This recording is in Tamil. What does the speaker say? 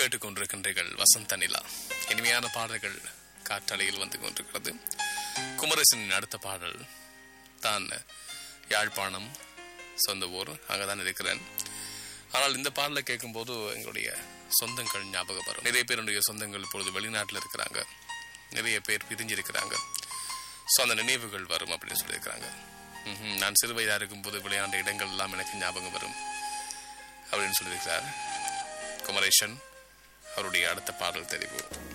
கேட்டுக்கொண்டிருக்கின்றீர்கள் வசந்த நிலா இனிமையான பாடல்கள் காற்றலையில் வந்து கொண்டிருக்கிறது குமரேசனின் அடுத்த பாடல் தான் யாழ்ப்பாணம் சொந்த ஊர் அங்கே தான் இருக்கிறேன் ஆனால் இந்த பாடலை கேட்கும்போது எங்களுடைய சொந்தங்கள் ஞாபகம் வரும் நிறைய பேருடைய சொந்தங்கள் இப்பொழுது வெளிநாட்டில் இருக்கிறாங்க நிறைய பேர் பிரிஞ்சிருக்கிறாங்க ஸோ அந்த நினைவுகள் வரும் அப்படின்னு சொல்லியிருக்கிறாங்க ம்ஹும். நான் சிறு வயதாக இருக்கும்போது விளையாண்ட இடங்கள் எல்லாம் எனக்கு ஞாபகம் வரும் அப்படின்னு சொல்லியிருக்கிறார் குமரேசன் அவருடைய அடுத்த பாடல் தெரிவு